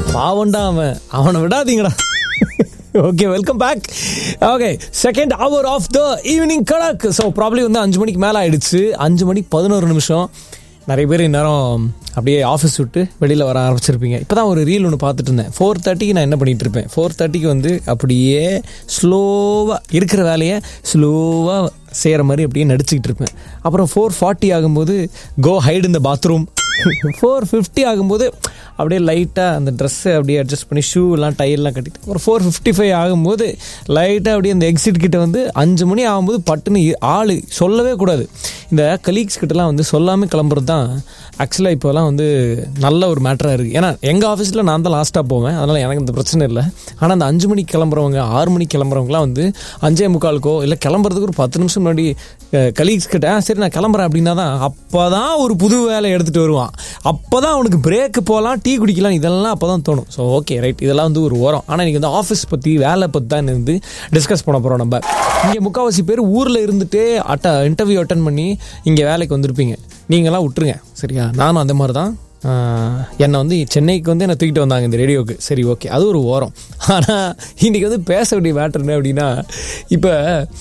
பாவண்டா அவன் அவனை விடாதீங்கடா okay welcome back okay second hour of the evening கணக் ஸோ ப்ராப்ளி வந்து அஞ்சு மணிக்கு மேலே ஆயிடுச்சு அஞ்சு மணி பதினோரு நிமிஷம் நிறைய பேர் இந்நேரம் அப்படியே ஆஃபீஸ் விட்டு வெளியில் வர ஆரம்பிச்சிருப்பீங்க இப்போ தான் ஒரு ரீல் ஒன்று பார்த்துட்டு இருந்தேன் ஃபோர் தேர்ட்டிக்கு நான் என்ன பண்ணிட்டு இருப்பேன் ஃபோர் தேர்ட்டிக்கு வந்து அப்படியே ஸ்லோவாக இருக்கிற வேலையை ஸ்லோவாக செய்கிற மாதிரி அப்படியே நடிச்சுக்கிட்டு இருப்பேன் அப்புறம் ஃபோர் ஃபார்ட்டி ஆகும்போது கோ ஹைட் இந்த பாத்ரூம் ஃபோர் ஃபிஃப்டி ஆகும்போது அப்படியே லைட்டாக அந்த ட்ரெஸ்ஸை அப்படியே அட்ஜஸ்ட் பண்ணி ஷூலாம் டயர்லாம் கட்டிட்டு ஒரு ஃபோர் ஃபிஃப்டி ஃபைவ் ஆகும்போது லைட்டாக அப்படியே அந்த எக்ஸிட் கிட்ட வந்து அஞ்சு மணி ஆகும்போது பட்டுன்னு இ- ஆளு சொல்லவே கூடாது இந்த கலீக்ஸ் கிட்டலாம் வந்து சொல்லாமல் கிளம்புறது தான் ஆக்சுவலாக இப்போலாம் வந்து நல்ல ஒரு மேட்டராக இருக்குது ஏன்னா எங்கள் ஆஃபீஸில் நான் தான் லாஸ்ட்டாக போவேன் அதனால் எனக்கு இந்த பிரச்சனை இல்லை ஆனால் அந்த அஞ்சு மணிக்கு கிளம்புறவங்க ஆறு மணிக்கு கிளம்புறவங்களாம் வந்து அஞ்சே முக்காலுக்கோ இல்லை கிளம்புறதுக்கு ஒரு பத்து நிமிஷம் முன்னாடி கலீக்ஸ் கிட்ட "ஆ, சரி நான் கிளம்புறேன் அப்படின்னா தான் அப்போ தான் ஒரு புது வேலை எடுத்துகிட்டு வருவான் அப்போ தான் அவனுக்கு பிரேக்கு போகலாம் டீ குடிக்கலாம் இதெல்லாம் அப்போ தான் தோணும் ஸோ ஓகே ரைட் இதெல்லாம் வந்து ஒரு ஓரம் ஆனால் இன்றைக்கி வந்து ஆஃபீஸ் பற்றி வேலை பற்றி தான் இருந்து டிஸ்கஸ் பண்ண போகிறோம் நம்ம இங்கே முக்கால்வாசி பேர் ஊரில் இருந்துட்டே அட்ட இன்டர்வியூ அட்டன் பண்ணி இங்கே வேலைக்கு வந்திருப்பீங்க நீங்களாம் விட்டுருங்க சரியா நானும் அந்த மாதிரி தான் ஆஹ், என்னை வந்து சென்னைக்கு வந்து என்னை தூக்கிட்டு வந்தாங்க இந்த ரேடியோக்கு சரி ஓகே அது ஒரு ஓரம் ஆனால் இன்றைக்கி வந்து பேச வேண்டிய மேட்டர் என்ன அப்படின்னா இப்போ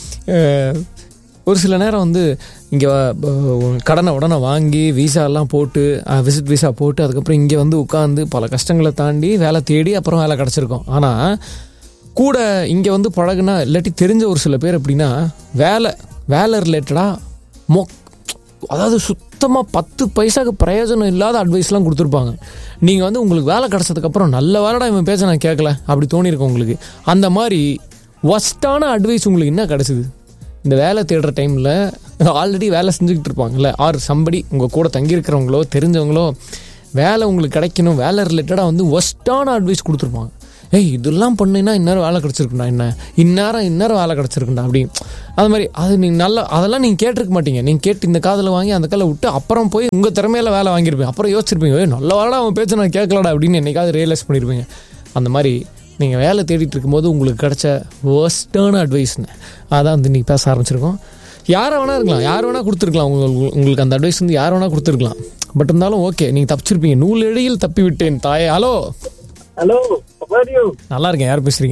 ஒரு சில நேரம் வந்து இங்கே கடனை உடனே வாங்கி விசா எல்லாம் போட்டு விசிட் விசா போட்டு அதுக்கப்புறம் இங்கே வந்து உட்காந்து பல கஷ்டங்களை தாண்டி வேலை தேடி அப்புறம் வேலை கிடச்சிருக்கும் ஆனால் கூட இங்கே வந்து பழகுனா இல்லாட்டி தெரிஞ்ச ஒரு சில பேர் எப்படின்னா வேலை வேலை ரிலேட்டடாக மொக் அதாவது சுத்தமாக பத்து பைசாக்கு பிரயோஜனம் இல்லாத அட்வைஸ்லாம் கொடுத்துருப்பாங்க நீங்கள் வந்து உங்களுக்கு வேலை கிடச்சதுக்கப்புறம் நல்ல வேலைடா இவன் பேச நான் கேட்கல அப்படி தோணியிருக்கும் உங்களுக்கு அந்த மாதிரி ஒஸ்ட்டான அட்வைஸ் உங்களுக்கு என்ன கிடச்சிது இந்த வேலை தேடுற டைமில் ஆல்ரெடி வேலை செஞ்சுக்கிட்டு இருப்பாங்கல்ல ஆர் சம்படி உங்கள் கூட தங்கியிருக்கிறவங்களோ தெரிஞ்சவங்களோ வேலை உங்களுக்கு கிடைக்கணும் வேலை ரிலேட்டடாக வந்து ஒஸ்ட்டான அட்வைஸ் கொடுத்துருப்பாங்க ஏய் இதெல்லாம் பண்ணினா இந்நேரம் வேலை கிடச்சிருக்குண்டா என்ன இந்நேரம் இந்நேரம் வேலை கிடச்சிருக்குண்டா அப்படி அது மாதிரி அது நீங்கள் நல்லா அதெல்லாம் நீங்கள் கேட்டிருக்க மாட்டீங்க நீங்கள் கேட்டு இந்த காதில் வாங்கி அந்த காதில் விட்டு அப்புறம் போய் உங்கள் திறமையில வேலை வாங்கியிருப்பீங்க அப்புறம் யோசிச்சிருப்பீங்க ஏய் நல்ல வேலை அவன் பேச்ச நான் கேட்கலடா அப்படின்னு என்னைக்காவது ரியலைஸ் பண்ணியிருப்பீங்க அந்த மாதிரி நீங்கள் வேலை தேடிட்டு இருக்கும்போது உங்களுக்கு கிடைச்ச வேர்ஸ்டான அட்வைஸ்னு அதான் வந்து நீங்கள் பேச ஆரம்பிச்சிருக்கோம் யாரை வேணா இருக்கலாம் யார் வேணா கொடுத்துருக்கலாம் உங்களுக்கு உங்களுக்கு அந்த அட்வைஸ் வந்து யார் வேணா கொடுத்துருக்கலாம் பட் இருந்தாலும் ஓகே நீங்கள் தப்பிச்சிருப்பீங்க நூல் இழையில் தப்பி விட்டேன் தாயே ஹலோ ஹலோ யூ நல்லா இருக்கேன் யார் பேசுறீங்க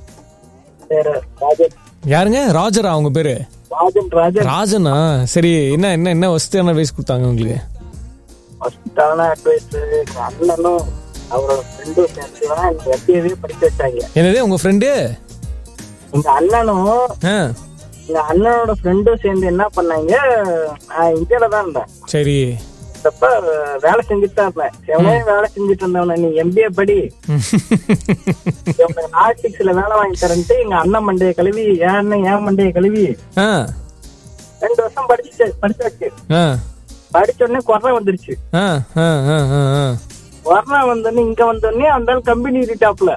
ராஜன் யாருங்க ராஜரா அவங்க பேரு ராஜன் ராஜன் ராஜனா சரி என்ன என்ன என்ன வசதியான அட்வைஸ் கொடுத்தாங்க உங்களுக்கு ஃபர்ஸ்டான அட்வைஸ் எங்க அண்ணனும் அவரோட ஃப்ரெண்டும் சேர்ந்து தான் எங்க எப்பயவே படிக்க வச்சாங்க என்னது உங்க ஃப்ரெண்டு எங்க அண்ணனும் எங்க அண்ணனோட ஃப்ரெண்டும் சேர்ந்து என்ன பண்ணாங்க நான் இந்தியால தான் இருந்தேன் சரி அப்ப வேலை செஞ்சுட்டு தான் இருந்தேன் எவனே வேலை செஞ்சுட்டு இருந்தவன நீ எம்பிஏ படி இவனுக்கு நாட்டிக்ஸ்ல வேலை வாங்கி தரேன்ட்டு எங்க அண்ணன் மண்டைய கழுவி என் அண்ணன் என் மண்டைய கழுவி ஆ ரெண்டு வருஷம் படிச்சு படிச்சாச்சு ஆ படிச்ச உடனே கொரோனா வந்துருச்சு ஆ ஆ ஆ ஆ ஆ கொரோனா வந்தோடனே இங்க வந்தோடனே அந்த கம்பெனி ரிட்டாப்ல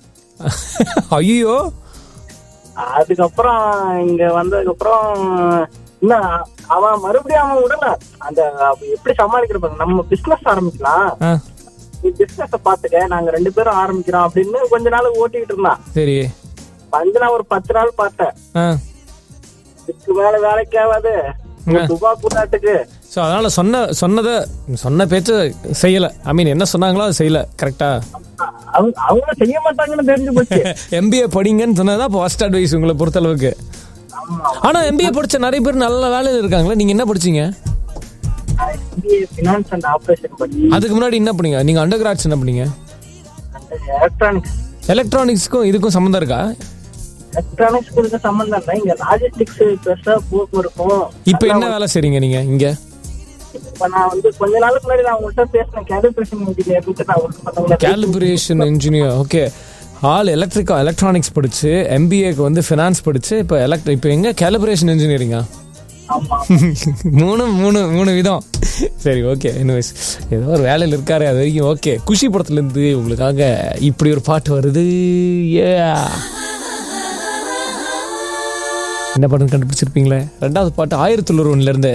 ஐயோ அதுக்கப்புறம் இங்க வந்ததுக்கு அப்புறம் இன்னும் அவன் மறுபடியும் அவன் விடல அந்த அவ எப்படி சமாளிக்கிற பாருங்க நம்ம பிசினஸ் ஆரம்பிக்கலாம் ஆ நீ பிசினஸ் பாத்துக்க நாங்க ரெண்டு பேரும் ஆரம்பிக்கிறோம் அப்படின்னு கொஞ்ச நாள் ஓட்டிக்கிட்டு இருந்தான் சரி வந்து நான் ஒரு பத்து நாள் பார்த்தேன் ஆ இதுக்கு மேல வேலைக்கு ஆகாது துபா கூட்டாட்டுக்கு ஸோ அதனால சொன்ன சொன்னதை சொன்ன பேச்ச செய்யல ஐ மீன் என்ன சொன்னாங்களோ அதை செய்யல கரெக்டா அவங்க அவங்க செய்ய மாட்டாங்கன்னு தெரிஞ்சு போச்சு எம்பிஏ படிங்கன்னு சொன்னதான் இப்போ ஃபர்ஸ்ட் அட்வைஸ் உங்களை பொறுத்தளவுக்கு ஆனா எம்பிஏ படிச்ச நிறைய பேர் நல்ல வேலையில் இருக்காங்களே நீங்க என்ன படிச்சீங்க பினான்ஸ் அண்ட் ஆபரேஷன் பண்ணி அதுக்கு முன்னாடி என்ன பண்ணீங்க நீங்க அண்டர் கிராட்ஸ் என்ன பண்ணீங்க எலக்ட்ரானிக்ஸ் எலக்ட்ரானிக்ஸ்க்கும் இதுக்கும் சம்மந்தம் இருக்கா எலக்ட்ரானிக்ஸ் கொடுக்க சம்பந்தம் இல்லை இங்க லாஜிஸ்டிக்ஸ் பெருசா போக்குவரத்தும் இப்போ என்ன வேலை செய்றீங்க நீங்க இங்க இப்ப நான் வந்து கொஞ்ச நாளுக்கு முன்னாடி நான் உங்கள்கிட்ட பேசினேன் கேலிபிரேஷன் இன்ஜினியர் நான் ஒர்க் பண்ணவங்கள calibration engineer okay all electrical electronics படிச்சு எம்பிஏக்கு வந்து ஃபினான்ஸ் படிச்சு இப்போ எலக்ட் இப்போ எங்க கேலிபரேஷன் இன்ஜினியரிங்கா ஆமா மூணு மூணு மூணு விதம் சரி ஓகே எனிவேஸ் ஏதோ ஒரு வேலையில் இருக்காரு அது வரைக்கும் ஓகே குஷி படத்துலேருந்து உங்களுக்காக இப்படி ஒரு பாட்டு வருது Yeah. என்ன படம் கண்டுபிடிச்சிருப்பீங்களே ரெண்டாவது பாட்டு ஆயிரத்தி ஒன்றுல இருந்து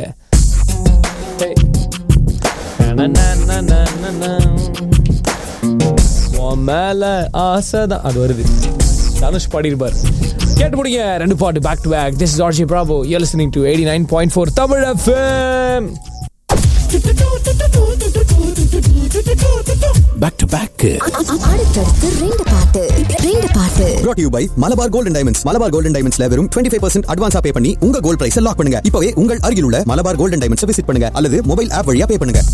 மேல ஆசைதான் அது வருது தனுஷ் பாடியிருப்பார் கேட்டு முடிங்க ரெண்டு பாட்டு back to back this Georgie Bravo you listening to eighty nine point four Tamil FM back to back அடுத்தடுத்து ரெண்டு பாட்டு ரெண்டு பாட்டு brought to you by Malabar golden diamonds Malabar golden டைமண்ட்ஸ்ல வெறும் 25% ஃபைவ் பர்சன்ட் அட்வான்ஸா பே பண்ணி உங்க கோல்ட் பிரைஸ் லாக் பண்ணுங்க இப்பவே உங்கள் அருகில் உள்ள மலபார் கோல்டன் டைமண்ட்ஸ் விசிட் பண்ணுங்க அல்லது மொபைல் ஆப் வழியா பே பண்ணுங்க